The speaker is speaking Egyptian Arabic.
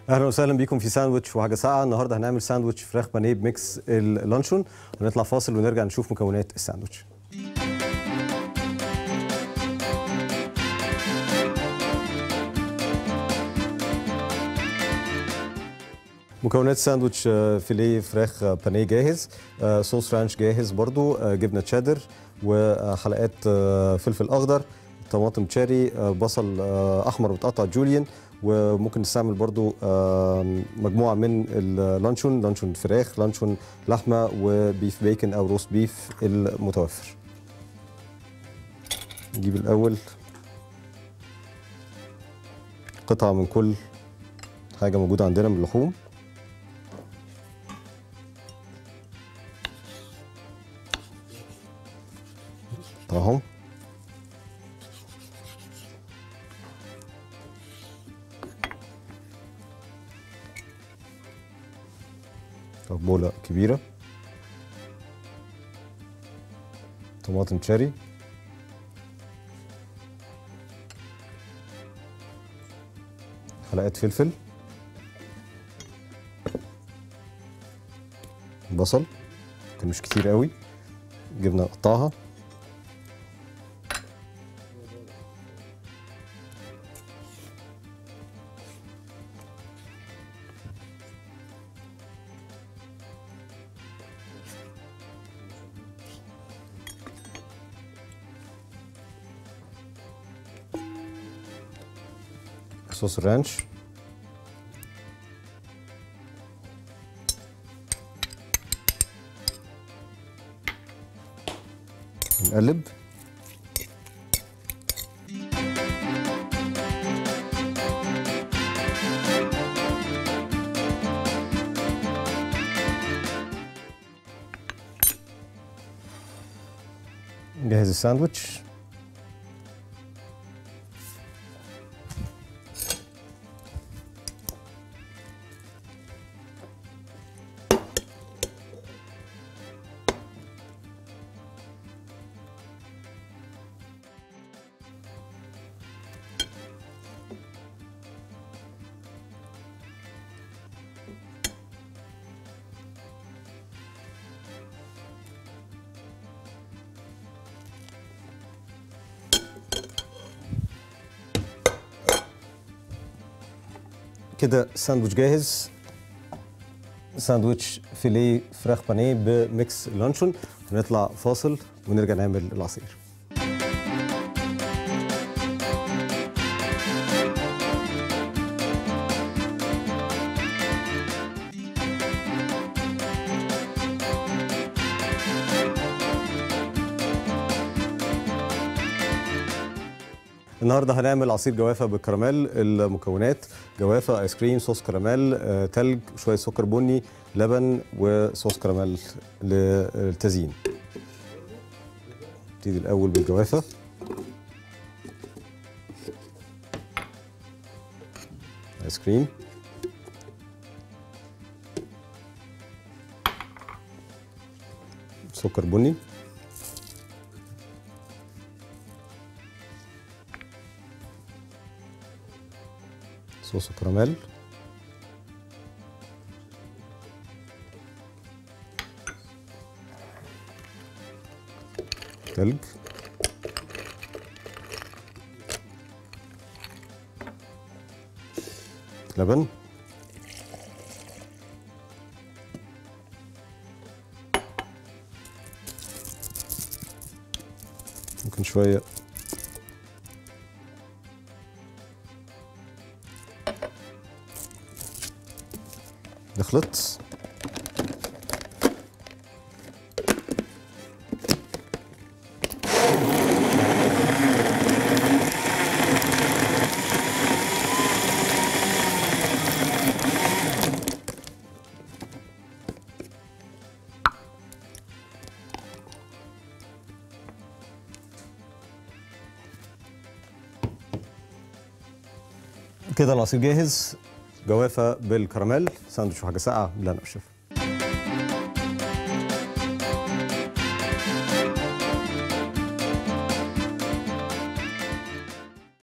اهلا وسهلا بيكم في ساندوتش وحاجه ساقعه النهارده هنعمل ساندوتش فراخ بانيه بميكس اللانشون ونطلع فاصل ونرجع نشوف مكونات الساندوتش مكونات ساندوتش آه، فيليه فراخ آه، بانيه جاهز آه، صوص رانش جاهز برضو آه، جبنه تشيدر وحلقات آه، فلفل اخضر طماطم تشيري آه، بصل آه، احمر متقطع جوليان وممكن نستعمل برضو آه، مجموعه من اللانشون لانشون فراخ لانشون لحمه وبيف بيكن او روست بيف المتوفر نجيب الاول قطعه من كل حاجه موجوده عندنا من اللحوم اهو بولة كبيرة طماطم تشيري حلقات فلفل بصل لكن مش كتير قوي جبنة نقطعها صوص الرانش نقلب نجهز الساندوتش كده ساندوتش جاهز ساندوتش فيليه فراخ بانيه بميكس لانشون ونطلع فاصل ونرجع نعمل العصير النهارده هنعمل عصير جوافه بالكراميل المكونات جوافه ايس كريم صوص كراميل آه، تلج شويه سكر بني لبن وصوص كراميل للتزيين نبتدي الاول بالجوافه ايس كريم سكر بني صوص كراميل تلج لبن ممكن شويه نخلط كده العصير جاهز جوافه بالكراميل ساندوتش وحاجه ساقعه بالهنا والشفا